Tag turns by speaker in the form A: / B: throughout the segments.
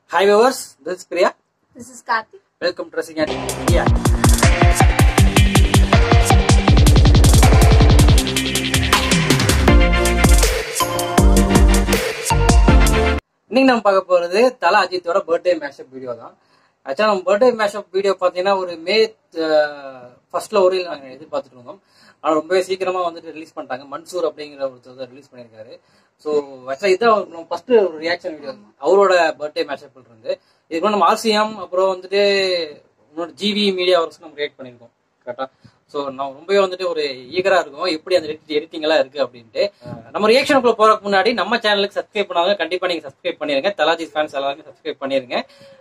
A: Hi viewers, this is Priya.
B: This is Kathy.
A: Welcome to Dressing and India. இன்னைக்கு நம்ம பார்க்க போறது தல அஜித்தோட பர்த்டே மேஷப் வீடியோ தான் ஆக்சுவலாக நம்ம பர்த்டே மேஷப் வீடியோ பார்த்தீங்கன்னா ஒரு மே ஃபர்ஸ்ட்ல ஒரு நாங்கள் எதிர்பார்த்துட்டு இருந்தோம் ஆனால் ரொம்பவே சீக்கிரமா வந்துட்டு ரிலீஸ் பண்ணிட்டாங்க மன்சூர் அப்படிங்கிற ஒருத்தர் ரிலீஸ் பண்ணியிருக்காரு ஸோ ஆக்சுவலாக இதுதான் நம்ம ஃபர்ஸ்ட் ஒரு ரியாக்ஷன் வீடியோ அவரோட பர்த்டே மேஷப் இருந்து இதுக்கு நம்ம ஆர்சிஎம் அப்புறம் வந்துட்டு இன்னொரு ஜிவி மீடியா ஒர்க்ஸ் நம்ம ரியாக்ட் பண்ணியிருக்கோம் கரெக்டா ஸோ நம்ம ரொம்பவே வந்துட்டு ஒரு ஈகரா இருக்கும் எப்படி அந்த எடிட்டிங் எல்லாம் இருக்கு அப்படின்ட்டு நம்ம ரியாக்ஷனுக்குள்ள போறதுக்கு முன்னாடி நம்ம சேனலுக்கு சப்ஸ்கிரைப் பண்ணாங்க கண்டிப்பா நீங்க சப்ஸ்கிரைப் பண்ணிருங்க தலாஜி ஃபேன்ஸ் எல்லாருமே சப்ஸ்கிரைப் பண்ணிருங்க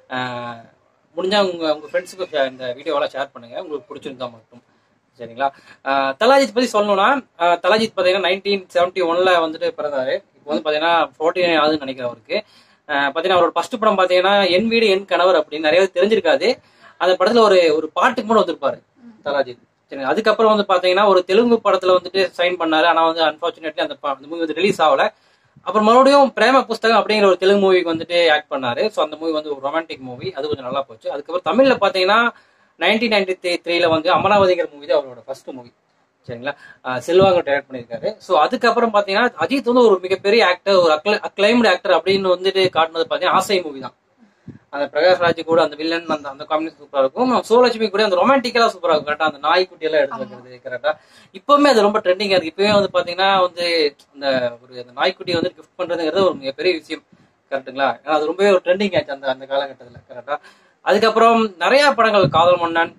A: அஹ் முடிஞ்சா உங்க உங்க ஃப்ரெண்ட்ஸுக்கு இந்த வீடியோவெல்லாம் ஷேர் பண்ணுங்க உங்களுக்கு பிடிச்சிருந்தா மட்டும் சரிங்களா அஹ் தலாஜித் பத்தி சொல்லணும்னா அஹ் தலாஜித் பாத்தீங்கன்னா நைன்டீன் செவன்டி ஒன்ல வந்துட்டு பிறந்தாரு இப்போ வந்து பாத்தீங்கன்னா ஃபோர்ட்டி நைன் ஆகுதுன்னு நினைக்கிறேன் அவருக்கு அஹ் பாத்தீங்கன்னா அவரோட ஃபர்ஸ்ட் படம் பாத்தீங்கன்னா என் வீடு என் கணவர் அப்படின்னு நிறைய பேர் தெரிஞ்சிருக்காது அந்த படத்துல ஒரு ஒரு பாட்டுக்கு கூட வந்திருப்பாரு தலாஜித் சரி அதுக்கப்புறம் வந்து பாத்தீங்கன்னா ஒரு தெலுங்கு படத்துல வந்துட்டு சைன் பண்ணாரு ஆனா வந்து அன்பார்ச்சுனேட்லி அந்த ப- அந்த மூவி வந்து ரிலீஸ் ஆகல அப்புறம் மறுபடியும் பிரேம புஸ்தகம் அப்படிங்கிற ஒரு தெலுங்கு மூவிக்கு வந்துட்டு ஆக்ட் பண்ணாரு ஸோ அந்த மூவி வந்து ஒரு ரொமான்டிக் மூவி அது கொஞ்சம் நல்லா போச்சு அதுக்கப்புறம் தமிழ்ல பாத்தீங்கன்னா நைன்டீன் நைன்டி த்ரீ த்ரீல வந்து அமராவதிங்கிற மூவி தான் அவரோட ஃபர்ஸ்ட் மூவி சரிங்களா அஹ் செல்வாங்க டைரக்ட் பண்ணியிருக்காரு ஸோ அதுக்கப்புறம் பாத்தீங்கன்னா அஜித் வந்து ஒரு மிகப்பெரிய ஆக்டர் ஒரு அக்ளைம்டு ஆக்டர் அப்படின்னு வந்துட்டு காட்டுனது பாத்தீங்கன்னா ஆசை மூவி தான் அந்த பிரகாஷ் ராஜ் கூட அந்த வில்லன் அந்த அந்த காம்பினேஷன் சூப்பரா இருக்கும் சோலட்சுமி கூட அந்த ரொமான்டிக்கலா சூப்பரா இருக்கும் கரெக்டா அந்த நாய்க்குட்டி எல்லாம் எடுத்து வைக்கிறது கரெக்டா இப்பவுமே அது ரொம்ப ட்ரெண்டிங்கா இருக்கு இப்பவே வந்து பாத்தீங்கன்னா வந்து அந்த ஒரு அந்த நாய்க்குட்டி வந்து கிஃப்ட் பண்றதுங்கிறது ஒரு மிகப்பெரிய விஷயம் கரெக்ட்டுங்களா ஏன்னா அது ரொம்பவே ஒரு ட்ரெண்டிங் ஆச்சு அந்த அந்த காலகட்டத்துல கரெக்டா அதுக்கப்புறம் நிறைய படங்கள் காதல் மன்னன்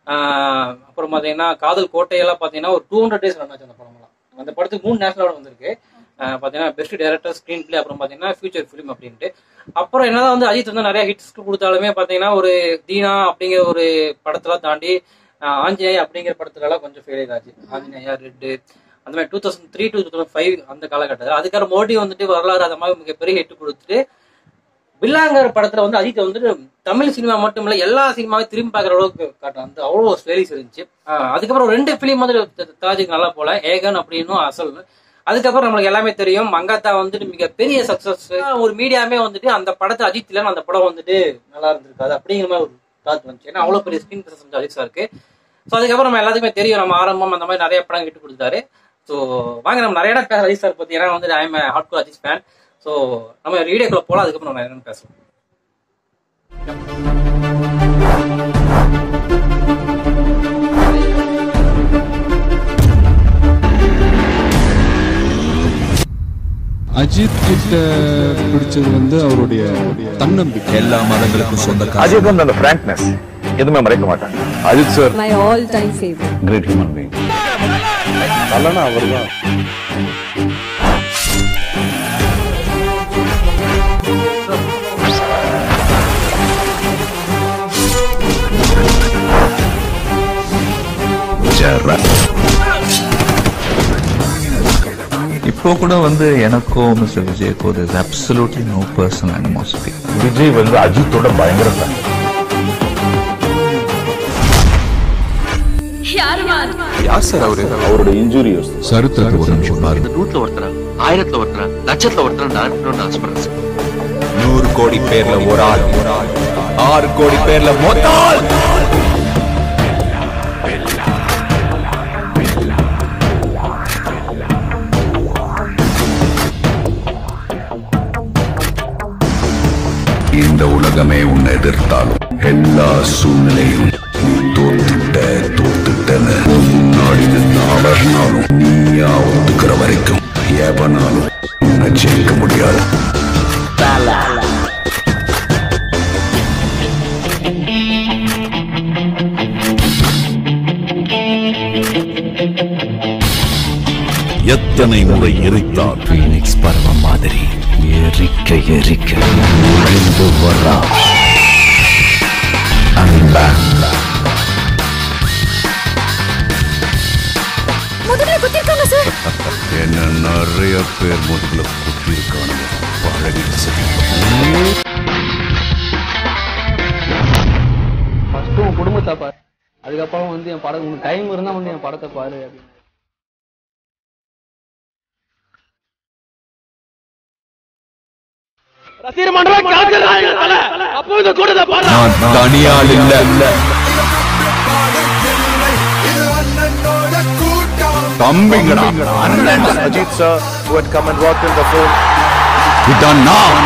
A: ஆஹ் அப்புறம் பாத்தீங்கன்னா காதல் கோட்டையெல்லாம் பாத்தீங்கன்னா ஒரு டூ ஹண்ட்ரட் டேஸ் ரன் ஆச்சு அந்த படம்லாம் அந்த படத்துக்கு மூணு நேஷனல் அவார்டு வந்திருக்கு ஆஹ் பாத்தீங்கன்னா பெஸ்ட் டைரக்டர் ஸ்கிரீன் பிளே அப்புறம் பாத்தீங்கன்னா ஃபியூச்சர் ஃபிலிம் அப்படின்ட்டு அப்புறம் என்னதான் வந்து அஜித் வந்து நிறைய ஹிட்ஸ் கொடுத்தாலுமே பாத்தீங்கன்னா ஒரு தீனா அப்படிங்கிற ஒரு படத்துல தாண்டி ஆஹ் ஆஞ்சநேயா அப்படிங்கிற படத்துல எல்லாம் கொஞ்சம் ஃபெயிலியர் ஆச்சு ஆஞ்சநேயா ரெட்டு அந்த மாதிரி two thousand three two thousand five அந்த காலகட்டத்தில் அதுக்கப்புறம் மோடி வந்துட்டு வரலாறு அந்த மாதிரி மிகப்பெரிய ஹிட் கொடுத்துட்டு பில்லாங்கிற படத்துல வந்து அஜித் வந்துட்டு தமிழ் சினிமா மட்டும் இல்ல எல்லா சினிமாவையும் திரும்பி பார்க்குற அளவுக்கு காட்டும் அந்த அவ்வளோ ஸ்டோரிஸ் இருந்துச்சு ஆஹ் அதுக்கப்புறம் ரெண்டு ஃபிலிம் வந்து த- தாஜுக்கு நல்லா போல ஏகன் அப்படின்னும் அசல் அதுக்கப்புறம் நம்மளுக்கு எல்லாமே தெரியும் மங்காத்தா வந்துட்டு மிகப்பெரிய சக்சஸ் ஒரு மீடியாமே வந்துட்டு அந்த படத்தை அஜித் இல்லைன்னு அந்த படம் வந்துட்டு நல்லா இருந்திருக்காது அப்படிங்கிற மாதிரி ஒரு தாட் வந்துச்சு ஏன்னா அவ்வளோ பெரிய ஸ்கிரீன் பிரசன்ஸ் அஜித் சாருக்கு ஸோ அதுக்கப்புறம் நம்ம எல்லாத்துக்குமே தெரியும் நம்ம ஆரம்பம் அந்த மாதிரி நிறைய படம் கிட்டு கொடுத்தாரு ஸோ வாங்க நம்ம நிறைய இடம் பேச அஜித் சார் பத்தி ஏன்னா வந்து I'm hardcore Ajith fan so நம்ம வீடியோக்குள்ள போகலாம் அதுக்கப்புறம் நம்ம என்னன்னு பேசலாம்
C: அஜித் கிட்ட பிடிச்சது வந்து அவருடைய தன்னம்பிக்கை
D: எல்லா மதங்களுக்கும் சொந்தக்காரர்
E: அஜித் வந்து அந்த ஃப்ராங்க்னஸ் எதுவுமே மறைக்க மாட்டாங்க Ajith sir
F: my all-time favorite.
E: Great human being நல்லனா அவர் தான்
D: இப்போ கூட வந்து எனக்கும் மிஸ்டர் விஜய்க்கோ there's absolutely no personal animosity
E: Vijay வந்து அஜித்தோட பயங்கர fan.
C: யார் சார் அவரு
E: அவரோட இன்ஜுரி
D: சரித்திரத்தை ஒரு நிமிஷம் பாருங்க
G: நூத்துல ஒருத்தரா ஆயிரத்துல ஒருத்தரா லட்சத்துல ஒருத்தரா நான் இருக்கணும்னு ஆசைப்படுறேன் சார்.
D: நூறு கோடி பேர்ல ஒரு ஆள் ஆறு கோடி பேர்ல மொத்த ஆள்
H: இந்த உலகமே உன்னை எதிர்த்தாலும் எல்லா சூழ்நிலையும் நீ தோத்துட்ட தோத்துட்டன முன்னாடி நின்று அவர்னாலும் நீயா ஒத்துக்கிற வரைக்கும் எவனாலும் உன்னை ஜெயிக்க முடியாது எத்தனை முறை எரித்தால்
D: பீனிக்ஸ் பருவம் மாதிரி எரிக்க எரிக்க எழுந்து வரா
F: முதல்ல குத்திருக்காங்க சார்
H: என்ன நிறைய பேர் முதுகுல குத்தி இருக்கானுங்க பழகிடுச்சு
I: ஃபர்ஸ்ட் உன் குடும்பத்தை பாரு அதுக்கப்புறம் வந்து என் படம் உனக்கு டைம் இருந்தா வந்து என் படத்தை பாரு அப்படின்னு
D: நான் தனியாள் இல்ல தம்பிங்கடா அண்ணன்
E: Ajit sir, who had come and walked in the film.
H: இதான் நான்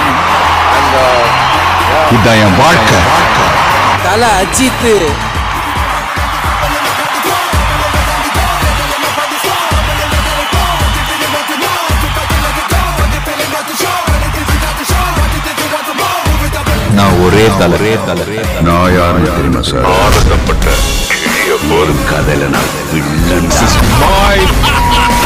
H: இதான் என் வாழ்க்கை
B: தல அஜித்
D: நான் ஒரே தலரே தலரே
H: நான் யாருன்னு தெரியுமா சார் ஆரம்பப்பட்ட ஒரு கதையில நான் வில்லன் சார்.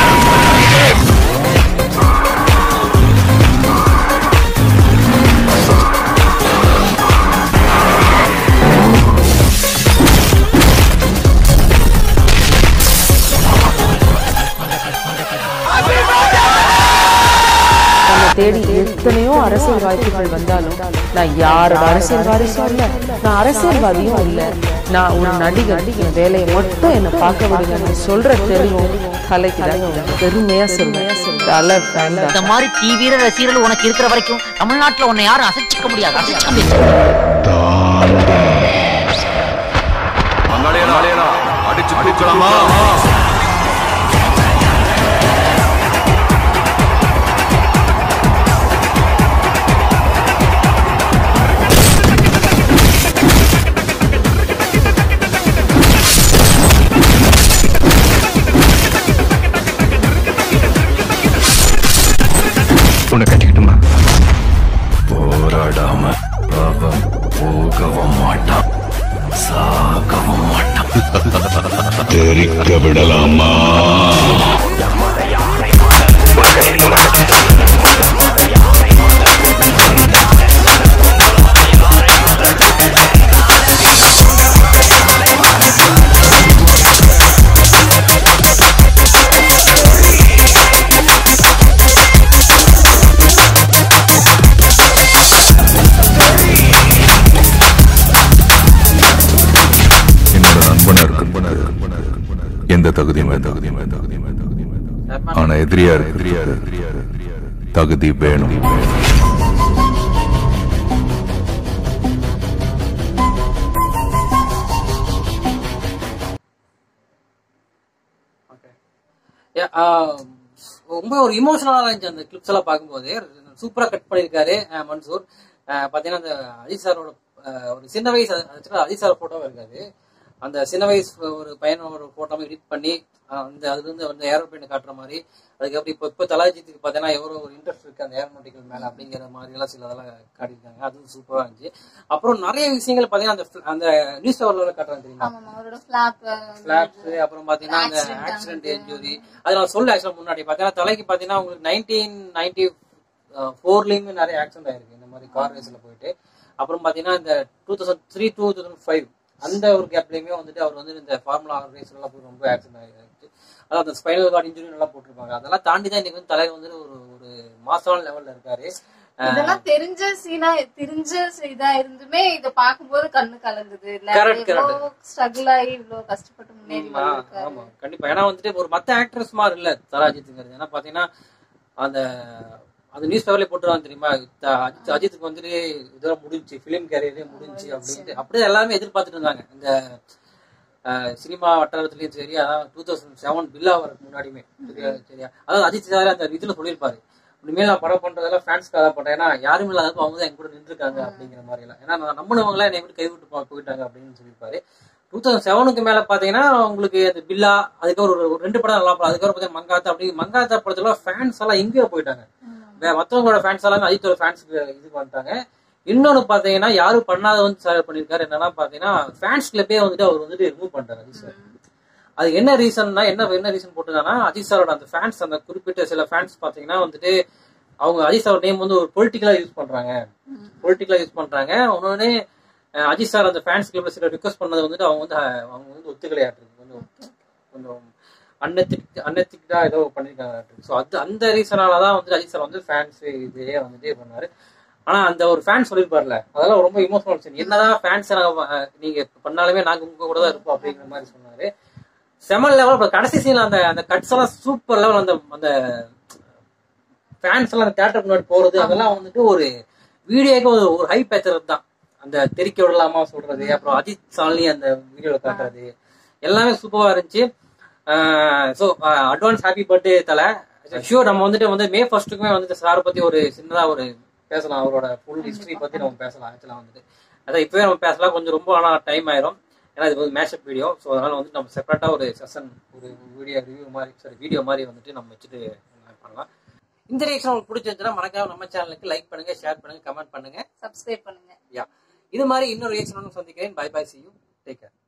J: நம்ம தேடி எத்தனையோ அரசியல் வாய்ப்புகள் வந்தாலும் நான் யாரோட அரசியல் வாரிசும் இல்ல நான் அரசியல்வாதியும் இல்ல நான் ஒரு நடிகர் என் வேலையை மட்டும் என்ன பார்க்க விடுங்கன்னு சொல்ற தெரியும் கலைக்கு தான் பெருமையா சொல்லுவேன் தலை fan தான்.
K: இந்த மாதிரி தீவிர ரசிகர்கள் உனக்கு இருக்கிற வரைக்கும் தமிழ்நாட்டுல உன்னை யாரும் அசைச்சிக்க முடியாது அசைச்சிக்க முடியாது
D: அடிச்சு தூக்கலாமா
H: உன்னை கட்டிக்கிட்டுமா போராடாம அவன் போகவும் மாட்டான் சாகவும் மாட்டான் தெரிக்க விடலாமா
D: என்னோட நண்பனா இருக்கு எந்த தகுதியுமே தகுதியுமே தகுதியுமே தகுதியுமே ஆனா எதிரியா இருக்கு எதிரியா இருக்கு தகுதி வேணும்
A: Yeah, um, ரொம்ப ஒரு இமோஷனலா இருந்துச்சு அந்த கிளிப்ஸ் எல்லாம் பார்க்கும்போது சூப்பரா கட் பண்ணியிருக்காரு அஹ், மன்சூர் அஹ், பாத்தீங்கன்னா அந்த அஜித் சாரோட அஹ், ஒரு சின்ன வயசு actually அஜித் சார் போட்டோவும் இருக்காது அந்த சின்ன வயசு ஒரு பையனோட போட்டோவும் எடிட் பண்ணி அஹ், அந்த அதுல இருந்து வந்து ஏரோப்ளைன் காட்டுற மாதிரி அதுக்கப்புறம் இப்போ இப்போ தலாஜித்துக்கு பார்த்தீங்கன்னா எவ்வளோ ஒரு இன்ட்ரெஸ்ட் இருக்கு அந்த ஏரோநாட்டிக்கல் மேல அப்படிங்கிற மாதிரி எல்லாம் சில இதெல்லாம் காட்டியிருக்காங்க அதுவும் சூப்பரா இருந்துச்சு அப்புறம் நிறைய விஷயங்கள் பார்த்தீங்கன்னா அந்த fl- அந்த நியூஸ் பேப்பர்ல காட்டுறாங்க தெரியுமா
L: அவரோட ஃபிளாப்
A: ஃபிளாப்ஸ் அப்புறம் பாத்தீங்கன்னா அந்த ஆக்சிடென்ட் இன்ஜுரி அது நான் சொல்ல ஆக்சுவலா முன்னாடி பாத்தீங்கன்னா தலைக்கு பாத்தீங்கன்னா உங்களுக்கு நைன்டீன் நைன்டி ஃபோர்லயுமே நிறைய ஆக்சிடென்ட் ஆயிருக்கு இந்த மாதிரி கார் ரேஸ்ல போயிட்டு அப்புறம் பாத்தீங்கன்னா இந்த two thousand three two thousand five அந்த ஒரு கேப்லயுமே வந்துட்டு அவர் வந்து இந்த ஃபார்முலா ரேஸ் எல்லாம் போய் ரொம்ப ஆக்சிடென்ட் ஆயிருக்கு அதாவது அந்த ஸ்பைனல் கார்டு இன்ஜுரி நல்லா போட்டிருப்பாங்க அதெல்லாம் தாண்டி தான் இன்னைக்கு வந்து தலைவர் வந்து ஒரு ஒரு மாசான லெவல்ல இருக்காரு அஹ்
L: இதெல்லாம் தெரிஞ்ச சீனா தெரிஞ்ச இதா இருந்துமே இத பாக்கும்போது கண்ணு கலங்குது இல்ல
A: Correct, correct.
L: இவ்வளவு ஸ்ட்ரகிள் ஆகி இவ்வளவு கஷ்டப்பட்டு முன்னேறி
A: ஆமா,
L: வந்திருக்காரு
A: ஆமா கண்டிப்பா ஏன்னா வந்துட்டு ஒரு மத்த ஆக்ட்ரஸ் மாதிரி இல்ல தராஜித்துங்கிறது ஏன்னா பாத்தீங்கன்னா அந்த அந்த நியூஸ் பேப்பர்ல போட்டுருவாங்க தெரியுமா த- அஜித் அஜித்துக்கு வந்துட்டு இதெல்லாம் முடிஞ்சு பிலிம் கேரியரே முடிஞ்சு அப்படின்ட்டு அப்படியே எல்லாருமே எதிர்பார்த்துட்டு இருந்தாங்க இந்த அஹ், சினிமா வட்டாரத்துலயும் சரி அதான் டூ தௌசண்ட் செவன் பில்லா வரதுக்கு முன்னாடியுமே சரியா சரியா அதாவது அஜித் சார் அந்த இதுல சொல்லியிருப்பாரு இனிமேல் நான் படம் பண்றதெல்லாம் ஃபேன்ஸ்க்காக தான் பண்றேன் ஏன்னா யாரும் இல்லாதப்ப அவங்க தான் என் கூட நின்றுருக்காங்க அப்படிங்கிற மாதிரி எல்லாம் ஏன்னா நான் நம்பினவங்களா என்னை விட்டு கைவிட்டு போ- போயிட்டாங்க அப்படின்னு சொல்லியிருப்பாரு டூ தௌசண்ட் செவனுக்கு மேல பாத்தீங்கன்னா உங்களுக்கு அது பில்லா அதுக்கப்புறம் ஒரு ஒரு ரெண்டு படம் நல்லா படம் அதுக்கப்புறம் பாத்தீங்கன்னா மங்காத்தா அப்படி மங்காத்தா படத்துல ஃபேன்ஸ் எல்லாம் எங்கேயோ போயிட்டாங்க வே- மத்தவங்களோட ஃபேன்ஸ் எல்லாமே அஜித்தோட ஃபேன்ஸ்க்கு இது பண்ணிட்டாங்க இன்னொன்னு பாத்தீங்கன்னா யாரும் பண்ணாத வந்து சார் பண்ணிருக்காரு என்னன்னா பாத்தீங்கன்னா ஃபேன்ஸ் கிளப்பே வந்துட்டு அவர் வந்துட்டு ரிமூவ் பண்ணிட்டாரு அஜித் சார் அது என்ன ரீசன்னா என்ன என்ன ரீசன் போட்டுருந்தாங்கன்னா அஜித் சாரோட அந்த ஃபேன்ஸ் அந்த குறிப்பிட்ட சில ஃபேன்ஸ் பாத்தீங்கன்னா வந்துட்டு அவங்க அஜித் சாரோட நேம் வந்து ஒரு பொலிட்டிக்கலா யூஸ் பண்றாங்க பொலிட்டிக்கலா யூஸ் பண்றாங்க உடனே அஹ், அஜித் சார் அந்த ஃபேன்ஸ் கிளப்ல சில ரிக்வஸ்ட் பண்ணது வந்துட்டு அவங்க வந்து அஹ், அவங்க வந்து ஒத்துக்கலையாட்டு கொஞ்சம் கொஞ்சம் அன்னத்திக் அன்னத்திக்கா ஏதோ பண்ணிருக்காங்க ஸோ அது அந்த ரீசனால தான் வந்து அஜித் சார் வந்து ஃபேன்ஸ் இதே வந்துட்டு பண்ணாரு ஆனா அந்த ஒரு ஃபேன் சொல்லியிருப்பார்ல அதெல்லாம் ரொம்ப இமோஷனல் சீன் என்னதான் ஃபேன்ஸ் நீங்க பண்ணாலுமே நாங்க உங்க கூட தான் இருப்போம் அப்படிங்கிற மாதிரி சொன்னாரு செமன் லெவல் கடைசி சீன்ல அந்த அந்த கட்ஸ் எல்லாம் சூப்பர் லெவல் அந்த அந்த ஃபேன்ஸ் எல்லாம் தேட்டருக்கு முன்னாடி போறது அதெல்லாம் வந்துட்டு ஒரு வீடியோக்கு ஒரு ஒரு ஹை பேச்சுறது தான் அந்த தெரிக்க விடலாமா சொல்றது அப்புறம் அஜித் சாலினி அந்த வீடியோல காட்டுறது எல்லாமே சூப்பரா இருந்துச்சு so advance happy birthday Thala sure நம்ம வந்துட்டு வந்து மே ஃபர்ஸ்ட்டுக்குமே வந்துட்டு சார் பத்தி ஒரு சின்னதா ஒரு பேசலாம் அவரோட ஃபுல் ஹிஸ்டரி பத்தி நம்ம பேசலாம் ஆக்சுவலா வந்துட்டு அதான் இப்பவே நம்ம பேசலாம் கொஞ்சம் ரொம்ப ஆனால் டைம் ஆயிரும் ஏன்னா இது வந்து மேஷப் வீடியோ ஸோ அதனால வந்து நம்ம செப்பரேட்டா ஒரு செஷன் ஒரு வீடியோ ரிவ்யூ மாதிரி சாரி வீடியோ மாதிரி வந்துட்டு நம்ம வச்சுட்டு பண்ணலாம் இந்த ரியாக்ஷன் உங்களுக்கு பிடிச்சிருந்துச்சுன்னா மறக்காம நம்ம சேனலுக்கு லைக் பண்ணுங்க ஷேர் பண்ணுங்க கமெண்ட் பண்ணுங்க
L: சப்ஸ்கிரைப் பண்ணுங்க
A: யா இது மாதிரி இன்னொரு ரியாக்ஷன் சந்திக்கிறேன் bye bye see you take care